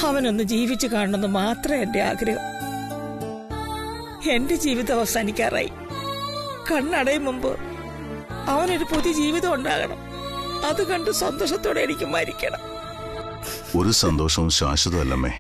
അവനൊന്ന് ജീവിച്ചു കാണണമെന്ന് മാത്രമേ എന്റെ ആഗ്രഹം എന്റെ ജീവിതം അവസാനിക്കാറായി കണ്ണടയും മുമ്പ് അവനൊരു പുതിയ ജീവിതം ഉണ്ടാകണം അത് കണ്ട് സന്തോഷത്തോടെ എനിക്ക് മരിക്കണം ഒരു സന്തോഷവും ശാശ്വതമല്ലമ്മേ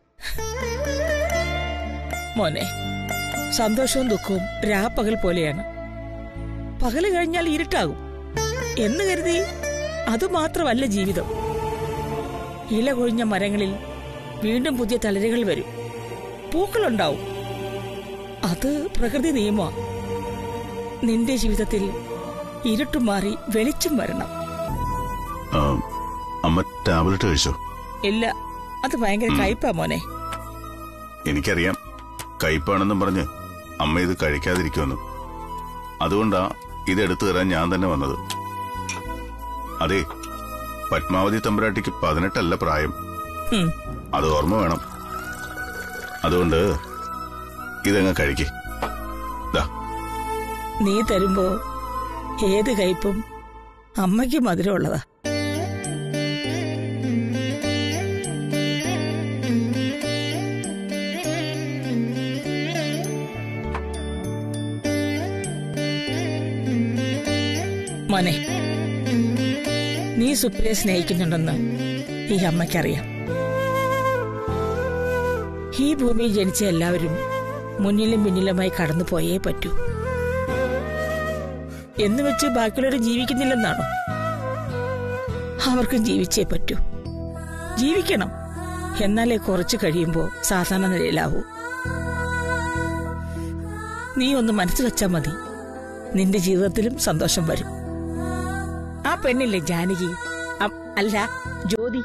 മോനെ സന്തോഷവും ദുഃഖവും രാപ്പകൽ പോലെയാണ് പകല് കഴിഞ്ഞാൽ ഇരുട്ടാകും എന്ന് കരുതി അതുമാത്രമല്ല ജീവിതം ഇല കൊഴിഞ്ഞ മരങ്ങളിൽ വീണ്ടും പുതിയ തളിരുകൾ വരും പൂക്കളുണ്ടാവും അത് പ്രകൃതി നിയമ നിന്റെ ജീവിതത്തിൽ ഇരുട്ടും മാറി വെളിച്ചം വരണം ആ, അമ്മ ടാബ്ലറ്റ് കഴിച്ചോ ഇല്ല അത് ഭയങ്കര കയ്പാ മോനെ എനിക്കറിയാം കയ്പാണെന്നും പറഞ്ഞ് അമ്മ ഇത് കഴിക്കാതിരിക്കുമെന്ന് അതുകൊണ്ടാ ഇത് എടുത്തു തരാൻ ഞാൻ തന്നെ വന്നത് അതെ പത്മാവതി തമ്പുരാട്ടിക്ക് പതിനെട്ടല്ല പ്രായം ഹും, അത് ഓർമ്മ വേണം അതുകൊണ്ട് ഇതങ്ങ് കഴിക്കേ ദാ നീ തരുമ്പോ ഏത് കയ്പും അമ്മയ്ക്ക് മധുരമുള്ളതാ മോനെ നീ സുപ്രിയെ സ്നേഹിക്കുന്നുണ്ടെന്ന് ഈ അമ്മയ്ക്കറിയാം ഈ ഭൂമിയിൽ ജനിച്ച എല്ലാവരും മുന്നിലും പിന്നിലുമായി കടന്നു പോയേ പറ്റൂ എന്ന് വെച്ച് ബാക്കിയുള്ളവർ ജീവിക്കുന്നില്ലെന്നാണോ അവർക്കും ജീവിച്ചേ പറ്റൂ ജീവിക്കണം എന്നാലേ കുറച്ച് കഴിയുമ്പോ സാധാരണ നിലയിലാവൂ നീ ഒന്ന് മനസ്സ് വെച്ചാ മതി നിന്റെ ജീവിതത്തിലും സന്തോഷം വരും ആ പെണ്ണില്ലേ ജാനകി അ- അല്ല ജ്യോതി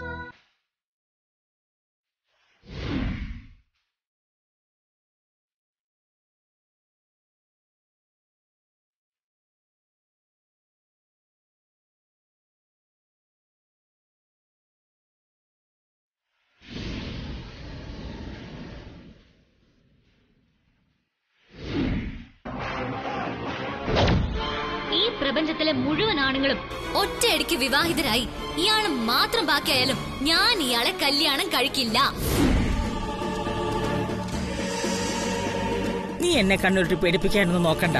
ഈ പ്രപഞ്ചത്തിലെ മുഴുവൻ ആണുങ്ങളും ഒറ്റയടിക്ക് വിവാഹിതരായി ഇയാള് മാത്രം ബാക്കിയായാലും ഞാൻ ഇയാളെ കല്യാണം കഴിക്കില്ല നീ എന്നെ കണ്ണുരുട്ടി പേടിപ്പിക്കാനൊന്നും നോക്കണ്ട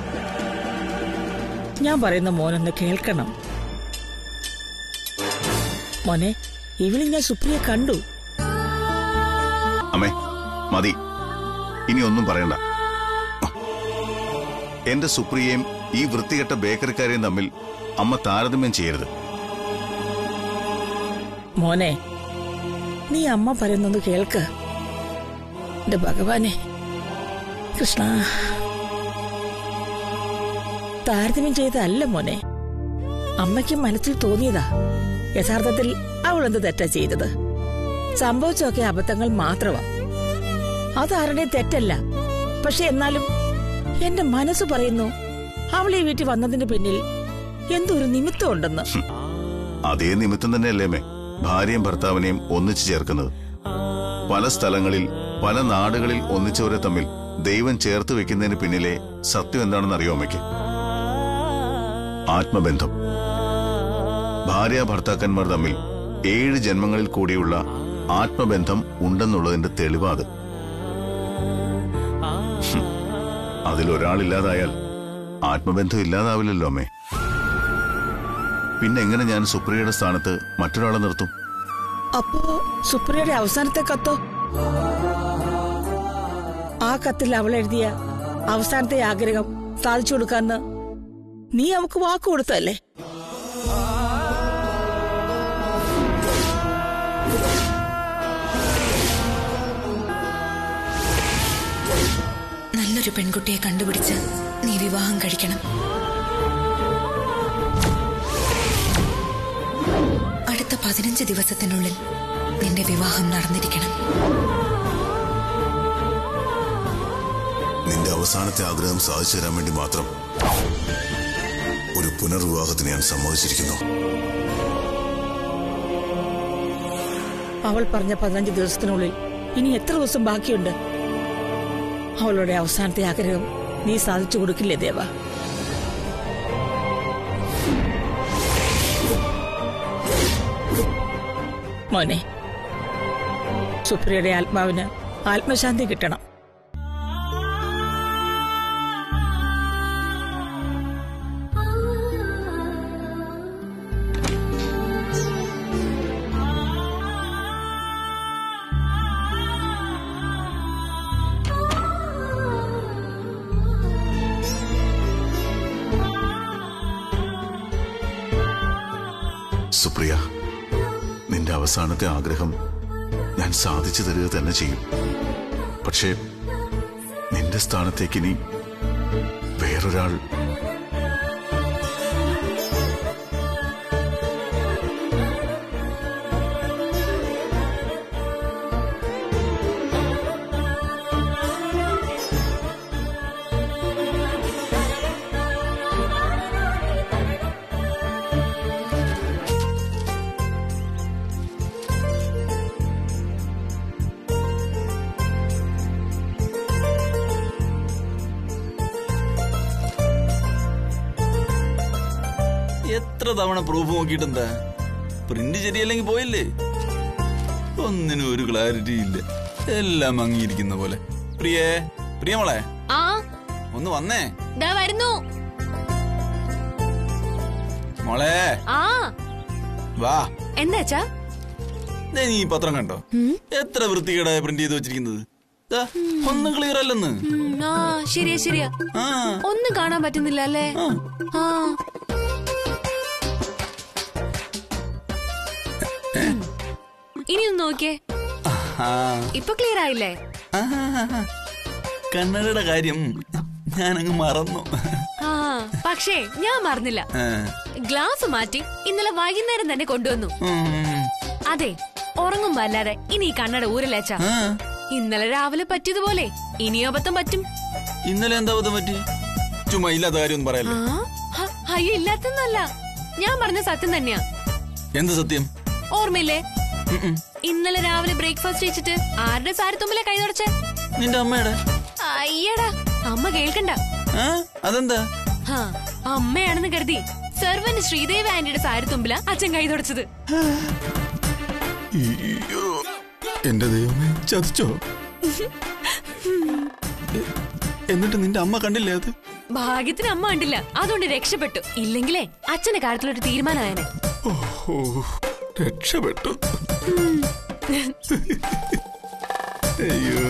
ഞാൻ പറയുന്ന മോനൊന്ന് കേൾക്കണം മോനെ ഇവളി ഞാൻ സുപ്രിയെ കണ്ടു അമ്മേ മതി ഇനി ഒന്നും പറയണ്ട എന്റെ സുപ്രിയയും ഈ വൃത്തികെട്ട ബേക്കറിക്കാരെയും തമ്മിൽ അമ്മ താരതമ്യം ചെയ്യരുത് മോനെ നീ അമ്മ പറയുന്നത് കേൾക്ക് എന്റെ ഭഗവാനെ കൃഷ്ണ താരതമ്യം ചെയ്തതല്ല മോനെ അമ്മയ്ക്ക് മനസ്സിൽ തോന്നിയതാ യഥാർത്ഥത്തിൽ അവൾ എന്ത് തെറ്റാ ചെയ്തത് സംഭവിച്ചൊക്കെ അബദ്ധങ്ങൾ മാത്രമാ അതാരുടെ തെറ്റല്ല പക്ഷെ എന്നാലും എന്റെ മനസ്സ് പറയുന്നു അവൾ ഈ വീട്ടിൽ വന്നതിന് പിന്നിൽ എന്തോ ഒരു നിമിത്തം ഉണ്ടെന്ന് അതേ നിമിത്തം തന്നെയല്ലേ മേ ഭാര്യയും ഭർത്താവിനെയും ഒന്നിച്ചു ചേർക്കുന്നത് പല സ്ഥലങ്ങളിൽ പല നാടുകളിൽ ഒന്നിച്ചവരെ തമ്മിൽ ദൈവം ചേർത്ത് വെക്കുന്നതിന് പിന്നിലെ സത്യം എന്താണെന്ന് അറിയോ അമ്മയ്ക്ക് ആത്മബന്ധം ഭാര്യ ഭർത്താക്കന്മാർ തമ്മിൽ ഏഴ് ജന്മങ്ങളിൽ കൂടിയുള്ള ആത്മബന്ധം ഉണ്ടെന്നുള്ളതിന്റെ തെളിവാത് ഹും. അതിലൊരാളില്ലാതായാൽ ആത്മബന്ധം ഇല്ലാതാവില്ലല്ലോ അമ്മേ പിന്നെ എങ്ങനെ ഞാൻ സുപ്രിയയുടെ സ്ഥാനത്ത് മറ്റൊരാളെ നിർത്തും അപ്പോ സുപ്രിയയുടെ അവസാനത്തെ കത്തോ ആ കത്തിൽ അവൾ എഴുതിയ അവസാനത്തെ ആഗ്രഹം സാധിച്ചു കൊടുക്കാന്ന് നീ അവക്ക് വാക്ക് കൊടുത്തല്ലേ നല്ലൊരു പെൺകുട്ടിയെ കണ്ടുപിടിച്ച് നീ വിവാഹം കഴിക്കണം അടുത്ത പതിനഞ്ച് ദിവസത്തിനുള്ളിൽ നിന്റെ വിവാഹം നടന്നിരിക്കണം നിന്റെ അവസാനത്തെ ആഗ്രഹം സാധിച്ചു തരാൻ വേണ്ടി മാത്രം ഒരു പുനർവിവാഹത്തിന് ഞാൻ സമ്മതിച്ചിരിക്കുന്നു അവൾ പറഞ്ഞ പതിനഞ്ച് ദിവസത്തിനുള്ളിൽ ഇനി എത്ര ദിവസം ബാക്കിയുണ്ട് അവളുടെ അവസാനത്തെ ആഗ്രഹം നീ സാധിച്ചു കൊടുക്കില്ലേ ദേവ മോനെ സുപ്രിയയുടെ ആത്മാവിന് ആത്മശാന്തി കിട്ടണം സുപ്രിയ നിന്റെ അവസാനത്തെ ആഗ്രഹം ഞാൻ സാധിച്ചു തരിക തന്നെ ചെയ്യും പക്ഷേ നിന്റെ സ്ഥാനത്തേക്ക് ഇനി വേറൊരാൾ എത്ര തവണ പ്രൂഫ് നോക്കിയിട്ടെന്താ പ്രിന്റ് ശരിയല്ലെങ്കിൽ പോയില്ലേ ഒന്നിനും ഒരു ക്ലാരിറ്റി ഇല്ല എല്ലാം മങ്ങിയിരിക്കുന്ന പോലെ പ്രിയേ പ്രിയമോളെ ആ ഒന്ന് വന്നേ ദാ വരുന്നു മോളെ ആ വാ എന്താച്ചാ ദേ നീ ഈ പത്രം കണ്ടോ എത്ര വൃത്തികേടായ പ്രിന്റ് ചെയ്ത് വെച്ചിരിക്കുന്നത് ദാ, ഒന്നും ക്ലിയർ അല്ലെന്ന് ആ ശരിയാ ശരിയാ ആ ഒന്നും കാണാൻ പറ്റുന്നില്ല അല്ലേ ആ ഇനി ഒന്ന് നോക്കിയേ ആ ഇപ്പൊ ക്ലിയർ ആയില്ലേ ആ, കണ്ണടയുടെ കാര്യം ഞാനങ്ങ് മറന്നു ആ പക്ഷേ ഞാൻ മറന്നില്ല ആ, ഗ്ലാസ് മാറ്റി ഇന്നലെ വൈകുന്നേരം തന്നെ കൊണ്ടുവന്നു ഉം, അതെ ഉറങ്ങുമ്പോ അല്ലാതെ ഇനി ഈ കണ്ണട ഊരലേച്ച ആ, ഇന്നലെ രാവിലെ പറ്റിയതുപോലെ ഇനിയോ അബദ്ധം പറ്റും ഇന്നലെ എന്താ ബന്ധം പറ്റി ചുമ്മാ ഇല്ലാത്ത കാര്യം ആ പറയല്ലേ ഹ, അയ്യോ ഇല്ലാത്തൊന്നല്ല ഞാൻ പറഞ്ഞ സത്യം തന്നെയാ എന്ത് സത്യം ഓർമ്മയില്ലേ ഉം, ഉം. ഇന്നലെ രാവിലെ ബ്രേക്ക്ഫാസ്റ്റ് കഴിച്ചിട്ട് ആരുടെ സാരി തുമ്പിലെ കൈ തുടച്ചേ നിന്റെ അമ്മയുടെ അയ്യടാ അമ്മ കേൾക്കണ്ട ആ അതെന്താ ഹാ അമ്മയാണെന്ന് കരുതി സെർവന്റ് ശ്രീദേവി ആന്റിയുടെ സാരി തുമ്പില അച്ഛൻ കൈ തുടച്ചത് അയ്യോ എന്റെ ദൈവമേ ചതിച്ചോ എ- എന്നിട്ട് നിന്റെ അമ്മ കണ്ടില്ലേ അത് ഭാഗ്യത്തിന് അമ്മ കണ്ടില്ല അതുകൊണ്ട് രക്ഷപ്പെട്ടു ഇല്ലെങ്കിലേ അച്ഛന്റെ കാര്യത്തിലൊരു തീരുമാനമായനെ ഓ രക്ഷപ്പെട്ടു അയ്യോ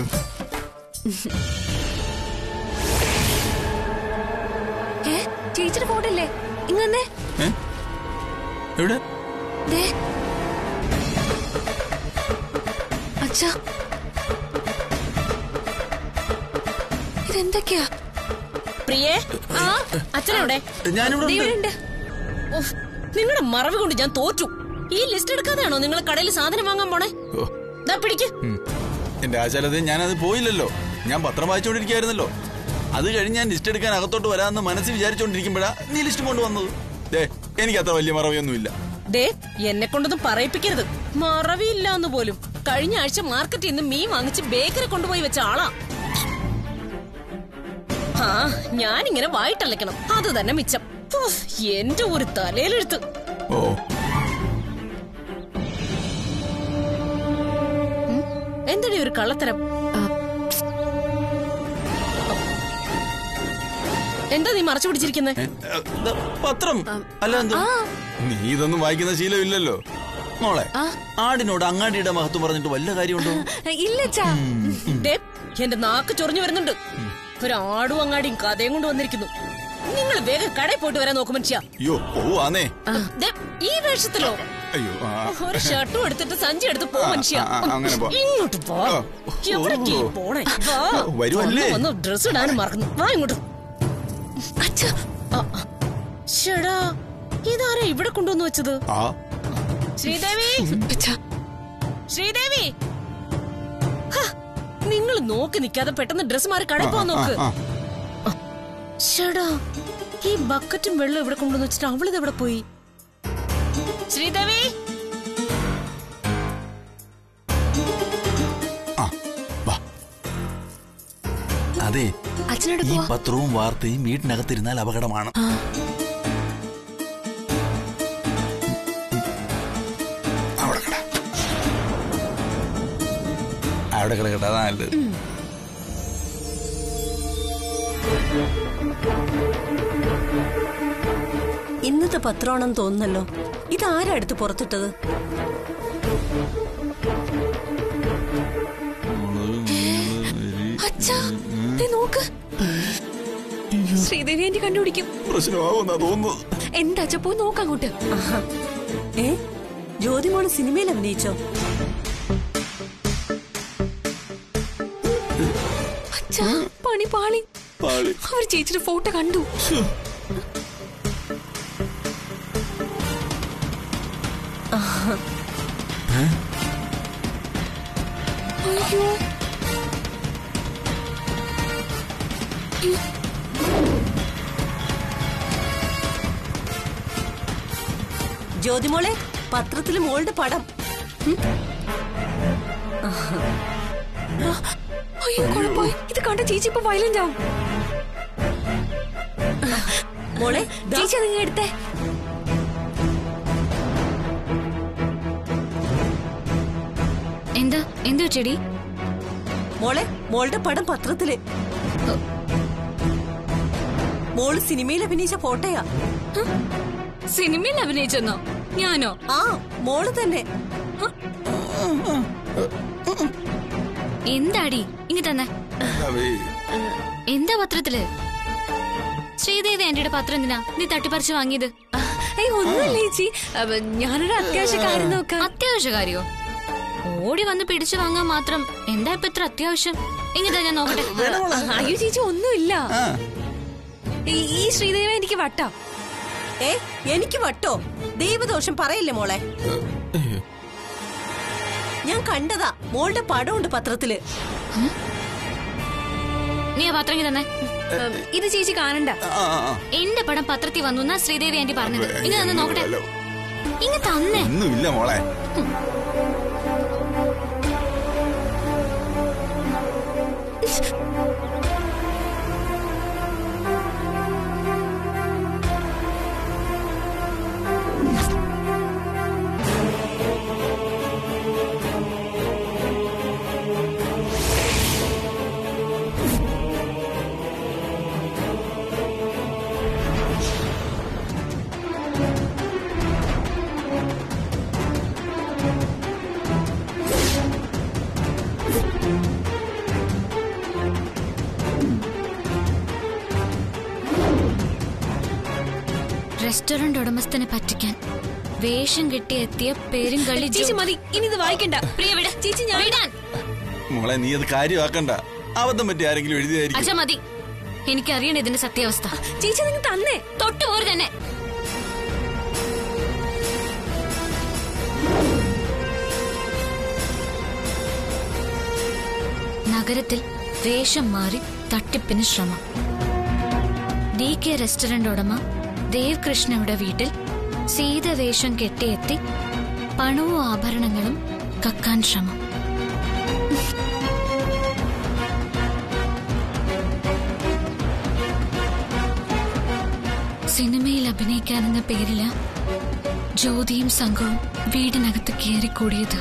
ഏ ചേച്ചിയുടെ ഫോട്ടോ ഇല്ലേ ഇങ്ങനെ ഏ? എവിടെ ദേ അച്ഛാ ഇതെന്തൊക്കെയാ പ്രിയേ ആ അച്ഛനെവിടെ ഞാനിവിടെ ദേ ഉണ്ട്. ഇവിടെ ഉണ്ട് ഉഫ്, നിങ്ങളുടെ മറവി കൊണ്ട് ഞാൻ തോറ്റു ഈ ലിസ്റ്റ് എടുക്കാതെയാണോ നിങ്ങൾ കടയിൽ സാധനം വാങ്ങാൻ പോണേ ഓ, ദാ പിടിക്ക് ഉം. എന്റെ ആചാരത്തെ ഞാനത് പോയില്ലല്ലോ ഞാൻ പത്രം വായിച്ചുകൊണ്ടിരിക്കുകയായിരുന്നല്ലോ അത് കഴിഞ്ഞ് ഞാൻ ലിസ്റ്റ് എടുക്കാൻ അകത്തോട്ട് വരാമെന്ന് മനസ്സിൽ വിചാരിച്ചുകൊണ്ടിരിക്കുമ്പോഴാ നീ ലിസ്റ്റ് കൊണ്ടുവന്നത് ദേ എനിക്ക് അത്ര വലിയ മറവിയൊന്നുമില്ല ദേ എന്നെ കൊണ്ടൊന്നും പറയിപ്പിക്കരുത് മറവിയില്ല എന്ന് പോലും കഴിഞ്ഞ ആഴ്ച മാർക്കറ്റിൽ നിന്ന് മീൻ വാങ്ങിച്ച് ബേക്കറി കൊണ്ടുപോയി വെച്ച ആളാ ആ ഞാനിങ്ങനെ വായിട്ടലക്കണം അത് തന്നെ മിച്ചം ഉഫ്, എന്റെ ഒരു തലയിലെഴുത്ത് ഓ എന്താണ് ഒരു കള്ളത്തരം എന്താ നീ മറച്ചു പിടിച്ചിരിക്കുന്നത് ഏ, ഏ, ദാ, പത്രം അല്ല എന്ത് നീ ഇതൊന്നും വായിക്കുന്ന ശീലമില്ലല്ലോ മോളെ ആടിനോട് അങ്ങാടിയുടെ മഹത്വം പറഞ്ഞിട്ട് വല്ല കാര്യമുണ്ടോ ഇല്ല അച്ഛാ ദേ, എന്റെ നാക്ക് ചൊറിഞ്ഞു വരുന്നുണ്ട് ഒരു ആടും അങ്ങാടിയും കഥയും കൊണ്ട് വന്നിരിക്കുന്നു നിങ്ങൾ വേഗം കടയിൽ പോയിട്ട് വരാൻ നോക്കും മനുഷ്യ അയ്യോ പോവാന്നേ ദേ, ഈ വേഷത്തിലോ അയ്യോ ആ, ഒരു ഷർട്ടും എടുത്തിട്ട് സഞ്ചി എടുത്ത് പോ മനുഷ്യ ആ, ആ, അങ്ങനെ പോ. ഇങ്ങോട്ട് പോ ആ, എവിടേക്ക് ഓ. പോണേ വാ. വരുവല്ലേ? വന്ന് വന്ന് ഡ്രസ് ഇടാനും മറക്കുന്നു വാ ഇങ്ങോട്ട് അച്ഛാ ആ, ആ. ശ്ശെടാ, ഇതാരാ ഇവിടെ കൊണ്ടുവന്ന് വെച്ചത് ആ ശ്രീദേവി അച്ഛാ ശ്രീദേവി നിങ്ങൾ നോക്കി നിൽക്കാതെ പെട്ടെന്ന് ഡ്രസ് മാറി കടയിൽ പോവാൻ നോക്ക് ആ, ശ്ശെടാ, ഈ ബക്കറ്റും വെള്ളം ഇവിടെ കൊണ്ടുവന്ന് വെച്ചിട്ട് അവളിത് എവിടെ പോയി ശ്രീദേവി ആ, വാ. അതെ അച്ഛനോട് ഈ പോവാ പത്രവും വാർത്തയും വീട്ടിനകത്തിരുന്നാൽ അപകടമാണ് അവിടെ കട. അവിടെ കിടക്കട്ടെ അതാ നല്ലത് ഇന്നത്തെ പത്രമാണെന്ന് തോന്നുന്നല്ലോ ഇതാരാ എടുത്ത് പുറത്തിട്ടത് അച്ഛാ ദേ നോക്ക് ശ്രീദേവി എന്റെ കണ്ടുപിടിക്കും പ്രശ്നമാവുന്നാ തോന്നുന്നത് എന്താ അച്ഛാ പോയി നോക്കങ്ങോട്ട് ഏ ജ്യോതിമോള് സിനിമയിൽ അഭിനയിച്ചോ അച്ഛാ പണി പാളി പാളി അവർ ചേച്ചിയുടെ ഫോട്ടോ കണ്ടു അയ്യോ ജ്യോതിമോളെ പത്രത്തില് മോളുടെ പടം അയ്യോ കുഴപ്പമായി ഇത് കണ്ട ചേച്ചി ഇപ്പൊ വയലന്റ് ആവും മോളെ ദാ, ചേച്ചി അത് ഇങ്ങ് എടുത്തേ എന്താ എന്താ ചെടി മോളെ മോളുടെ പടം പത്രത്തില് മോള് സിനിമയിൽ അഭിനയിച്ച ഫോട്ടോയാ സിനിമയിൽ അഭിനയിച്ചെന്നോ ഞാനോ ആ മോള് തന്നെ എന്താടി ഇങ്ങ തന്നെ എന്താ പത്രത്തില് ശ്രീദേവി ആന്റിയുടെ പത്രം എന്തിനാ നീ തട്ടിപ്പറിച്ച് വാങ്ങിയത് ഏയ് ഒന്നുമില്ല ചേച്ചി അപ്പൊ ഞാനൊരു അത്യാവശ്യ കാര്യം നോക്കാം അത്യാവശ്യ കാര്യോ ഓടി വന്ന് പിടിച്ചു വാങ്ങാൻ മാത്രം എന്താ ഇപ്പൊ ഇത്ര അത്യാവശ്യം ഇങ്ങതാ ഞാൻ നോക്കട്ടെ അയ്യോ ചേച്ചി ഒന്നുമില്ല ആ ഈ- ഈ ശ്രീദേവി എനിക്ക് വട്ടാ ഏ എനിക്ക് വട്ടോ ദൈവദോഷം പറയില്ലേ മോളെ ഞാൻ കണ്ടതാ മോളുടെ പടമുണ്ട് പത്രത്തില് നീ ആ പത്രം ഇങ്ങ് തന്നെ ഉം, ഇത് ചേച്ചി കാണണ്ട ആ ആ, ആ എന്റെ പടം പത്രത്തിൽ വന്നു എന്നാ ശ്രീദേവി ആന്റി പറഞ്ഞത് ഇങ്ങ തന്നെ നോക്കട്ടെ ഇങ്ങ തന്നെ ഒന്നുമില്ല മോളെ റെസ്റ്റോറന്റ് ഉടമസ്ഥനെ പറ്റിക്കാൻ വേഷം കെട്ടി എത്തിയ പെരുങ്കള്ളി ജോ- ചേച്ചി മതി ഇനി ഇത് വായിക്കണ്ട പ്രിയ വിട്. ചേച്ചി ഞാൻ വിടാൻ. മോളെ നീ അത് കാര്യമാക്കണ്ട അബദ്ധം പറ്റി ആരെങ്കിലും എഴുതിയായിരിക്കും അച്ഛ മതി എനിക്കറിയണം ഇതിന്റെ സത്യാവസ്ഥ ചേച്ചി നിങ്ങൾ തന്നേ തൊട്ടു പോരു തന്നെ നഗരത്തിൽ വേഷം മാറി തട്ടിപ്പിന് ശ്രമം ഡി കെ റെസ്റ്റോറന്റ് ഉടമ ദേവ് കൃഷ്ണയുടെ വീട്ടിൽ സീത വേഷം കെട്ടിയെത്തി പണവും ആഭരണങ്ങളും കക്കാൻ ശ്രമം സിനിമയിൽ അഭിനയിക്കാനെന്ന പേരില് ജ്യോതിയും സംഘവും വീടിനകത്ത് കയറിക്കൂടിയത്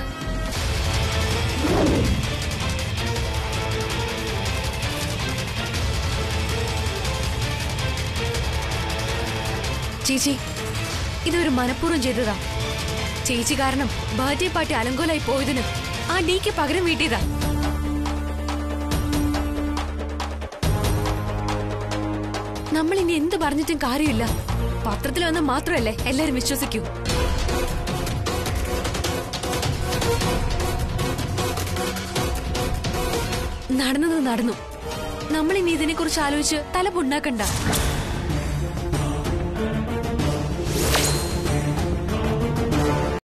ചേച്ചി ഇതൊരു മനഃപൂർവ്വം ചെയ്തതാ ചേച്ചി കാരണം ബർത്ത്ഡേ പാർട്ടി അലങ്കോലായി പോയതിന് ആ ഡിക്ക് പകരം വീട്ടിയതാ നമ്മൾ ഇനി എന്ത് പറഞ്ഞിട്ടും കാര്യമില്ല പത്രത്തിൽ വന്ന മാത്രമല്ലേ എല്ലാരും വിശ്വസിക്കൂ നടന്നത് നടന്നു നമ്മൾ ഇനി ഇതിനെ കുറിച്ച് ആലോചിച്ച് തല പുണ്ണാക്കണ്ട